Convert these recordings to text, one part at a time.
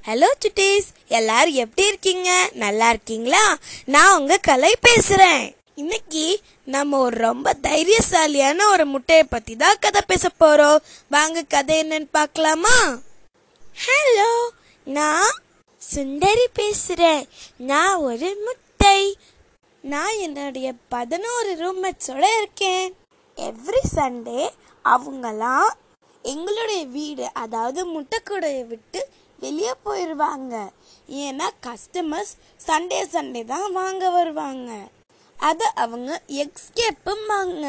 hello சுட்டீஸ் எல்லாரும் எப்படி இருக்கீங்க நல்லா இருக்கீங்களா நான் உங்க கலை பேசுறேன் இன்னைக்கு நம்ம ஒரு ரொம்ப தைரியசாலியான ஒரு முட்டையை பத்தி தான் கதை பேச போறோம் வாங்க கதை என்னன்னு பார்க்கலாமா ஹலோ நான் சுந்தரி பேசுறேன் நான் ஒரு முட்டை நான் என்னுடைய பதினோரு ரூம்மேட்ஸோட இருக்கேன் எவ்ரி சண்டே அவங்களாம் எங்களுடைய வீடு அதாவது முட்டைக்கூடையை விட்டு வெளியே போயிடுவாங்க ஏன்னா கஸ்டமர்ஸ் சண்டே சண்டே தான் வாங்க வருவாங்க அதை அவங்க எக்ஸ்கேப்பும்பாங்க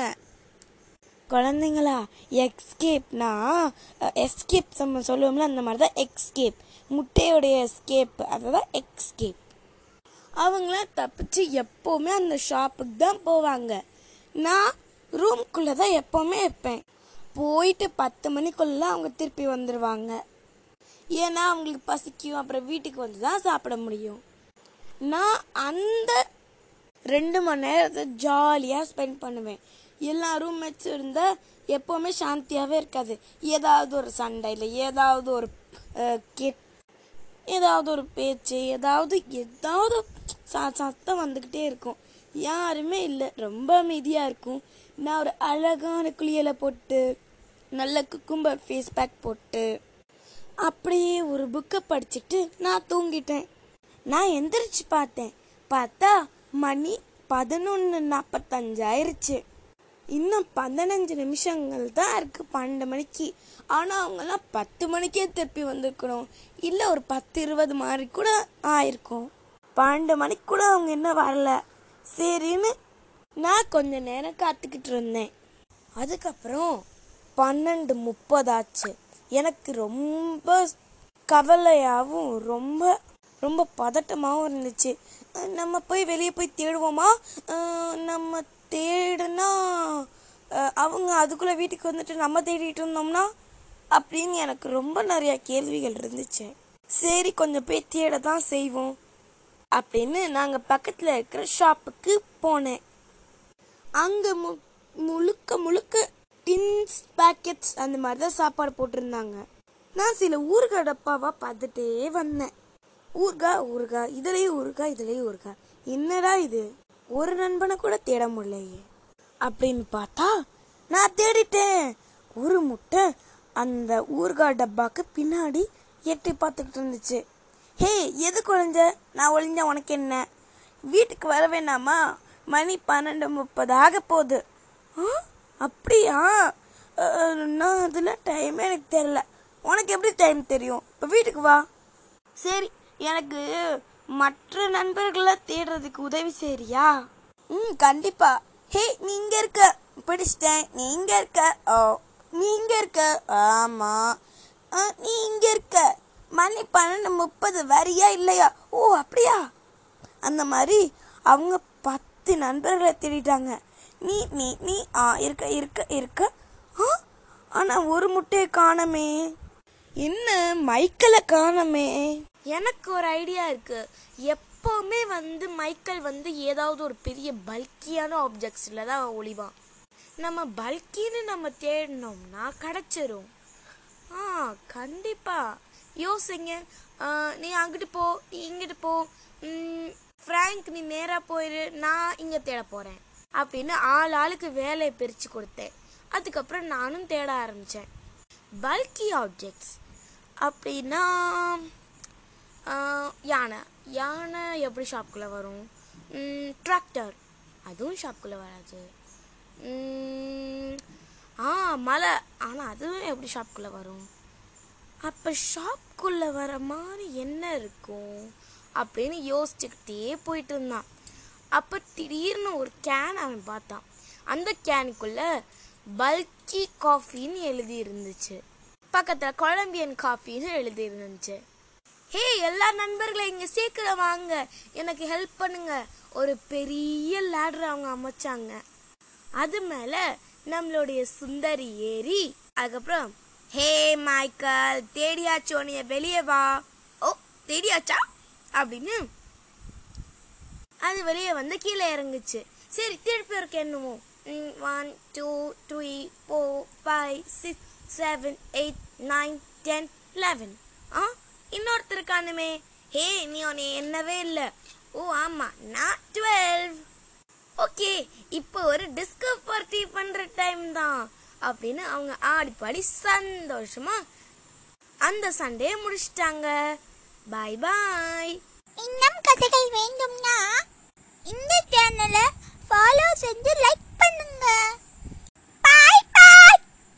குழந்தைங்களா எக்ஸ்கேப்னா எஸ்கேப் நம்ம சொல்லுவோம்ல அந்த மாதிரி தான் எக்ஸ்கேப் முட்டையோடைய எஸ்கேப் அதுதான் எக்ஸ்கேப் அவங்களாம் தப்பிச்சு எப்போவுமே அந்த ஷாப்புக்கு தான் போவாங்க நான் ரூம்குள்ளே தான் எப்போவுமே இருப்பேன் போயிட்டு பத்து மணிக்குள்ள அவங்க திருப்பி வந்துடுவாங்க ஏன்னா அவங்களுக்கு பசிக்கும் அப்புறம் வீட்டுக்கு வந்து தான் சாப்பிட முடியும் நான் அந்த ரெண்டு மணி நேரத்தை ஜாலியாக ஸ்பெண்ட் பண்ணுவேன் எல்லா ரூம்மேட்ஸும் இருந்தால் எப்போவுமே சாந்தியாகவே இருக்காது ஏதாவது ஒரு சண்டை இல்லை ஏதாவது ஒரு அஹ், கெட் ஏதாவது ஒரு பேச்சு ஏதாவது ஏதாவது ச- சத்தம் வந்துக்கிட்டே இருக்கும் யாருமே இல்லை ரொம்ப அமைதியாக இருக்கும் நான் ஒரு அழகான குளியலை போட்டு நல்ல குக்கும்பர் ஃபேஸ் பேக் போட்டு அப்படியே ஒரு புக்கை படிச்சுட்டு நான் தூங்கிட்டேன் நான் எந்திரிச்சு பார்த்தேன் பார்த்தா மணி பதினொன்று நாற்பத்தஞ்சு ஆயிருச்சு இன்னும் பதினஞ்சு நிமிஷங்கள் தான் இருக்கு பன்னெண்டு மணிக்கு ஆனால் அவங்கெல்லாம் பத்து மணிக்கே திருப்பி வந்திருக்கணும் இல்லை ஒரு பத்து இருபது மாதிரி கூட ஆயிருக்கும் பன்னெண்டு மணிக்கு கூட அவங்க இன்னும் வரல சரின்னு நான் கொஞ்ச நேரம் காத்துக்கிட்டு இருந்தேன் அதுக்கப்புறம் பன்னெண்டு முப்பதாச்சு எனக்கு ரொம்ப கவலையாகவும் ரொம்ப ரொம்ப பதட்டமாகவும் இருந்துச்சு அஹ் நம்ம போய் வெளியே போய் தேடுவோமா அஹ் நம்ம தேடுனா அஹ் அவங்க அதுக்குள்ளே வீட்டுக்கு வந்துட்டு நம்ம தேடிட்டு இருந்தோம்னா அப்படின்னு எனக்கு ரொம்ப நிறைய கேள்விகள் இருந்துச்சு சரி கொஞ்சம் போய் தேட தான் செய்வோம் அப்படின்னு நாங்கள் பக்கத்தில் இருக்கிற ஷாப்புக்கு போனேன் அங்கே மு முழுக்க முழுக்க டின்ஸ் பேக்கெட்ஸ் அந்த மாதிரி தான் சாப்பாடு போட்டிருந்தாங்க நான் சில ஊறுகாய் டப்பாவாக பார்த்துட்டே வந்தேன் ஊறுகாய் ஊறுகாய் இதுலேயும் ஊறுகாய் இதுலேயும் ஊறுகாய் என்னடா இது ஒரு நண்பனை கூட தேட முடியலையே அப்படின்னு பார்த்தா நான் தேடிட்டேன் ஒரு முட்டை அந்த ஊறுகாய் டப்பாக்கு பின்னாடி எட்டி பார்த்துக்கிட்டு இருந்துச்சு ஹே எது குழஞ்ச நான் ஒளிஞ்ச உனக்கு என்ன வீட்டுக்கு வர வேணாமா மணி பன்னெண்டு முப்பது ஆக போகுது ஆ அப்படியா அஹ், நான் அதில் டைமே எனக்கு தெரில உனக்கு எப்படி டைம் தெரியும் இப்போ வீட்டுக்கு வா சரி எனக்கு மற்ற நண்பர்களை தேடுறதுக்கு உதவி செய்றியா ம் கண்டிப்பா ஹே நீங்க இருக்க பிடிச்சிட்டேன் நீங்க இருக்க ஓ நீங்க இருக்க ஆமா ஆ, நீ இங்க இருக்க மணி பன்னெண்டு முப்பது வரியா இல்லையா ஓ அப்படியா அந்த மாதிரி அவங்க பத்து நண்பர்களை தேடிட்டாங்க நீ நீ நீ ஆ இருக்க இருக்க இருக்க ஆ ஆனா ஒரு முட்டையை காணமே என்ன மைக்கேலை காணமே எனக்கு ஒரு ஐடியா இருக்கு எப்போவுமே வந்து மைக்கேல் வந்து ஏதாவது ஒரு பெரிய பல்கியான ஆப்ஜெக்ட்ஸில் தான் ஒளிவான் நம்ம பல்கின்னு நம்ம தேடினோம்னா கிடச்சிரும் ஆ கண்டிப்பா யோசிங்க ஆ, நீ அங்கிட்டு போ நீ இங்கிட்டு போ ம், ஃப்ராங்க் நீ நேராக போயிரு நான் இங்கே தேட போகிறேன் அப்படின்னு ஆள் ஆளுக்கு வேலையை பிரித்து கொடுத்தேன் அதுக்கப்புறம் நானும் தேட ஆரம்பித்தேன் பல்கி ஆப்ஜெக்ட்ஸ் அப்படின்னா ஆ, யானை யானை எப்படி ஷாப்புக்குள்ளே வரும் ட்ராக்டர் அதுவும் ஷாப்புக்குள்ளே வராது ம், ஆ மலை ஆனால் அதுவும் எப்படி ஷாப்புக்குள்ளே வரும் அப்போ ஷாப்புக்குள்ளே வர மாதிரி என்ன இருக்கும் அப்படின்னு யோசிச்சுக்கிட்டே போயிட்டு இருந்தான் அப்போ திடீர்னு ஒரு கேன் அவன் பார்த்தான் அந்த கேனுக்குள்ளே பல்கி காஃபின்னு எழுதி இருந்துச்சு பக்கத்தில் கொலம்பியன் காஃபின்னு எழுதி இருந்துச்சு ஹே எல்லா நண்பர்களும் இங்கே சீக்கிரம் வாங்க எனக்கு ஹெல்ப் பண்ணுங்க ஒரு பெரிய லேடர் அவங்க அமைச்சாங்க அது மேலே நம்மளுடைய சுந்தரி ஏறி அதுக்கப்புறம் ஹே மைக்கேல் தேடியாச்சோ நீ வெளியே வா ஓ தேடியாச்சா அப்படின்னு அது வெளியே வந்து கீழே இறங்குச்சு சரி திருப்பி ஒரு எண்ணுவோம் one two three four five six seven eight nine ten eleven ஆ இன்னொருத்தர் காணுமே ஹே நீ உன்னை என்னவே இல்லை ஓ ஆமா நான் டுவெல் ஓகே இப்போ ஒரு டிஸ்கோ பார்ட்டி பண்ற டைம் தான் அப்படின்னு அவங்க ஆடி பாடி சந்தோஷமா அந்த சண்டையை முடிச்சிட்டாங்க பாய் பாய் இன்னும் கதைகள் வேண்டும்னா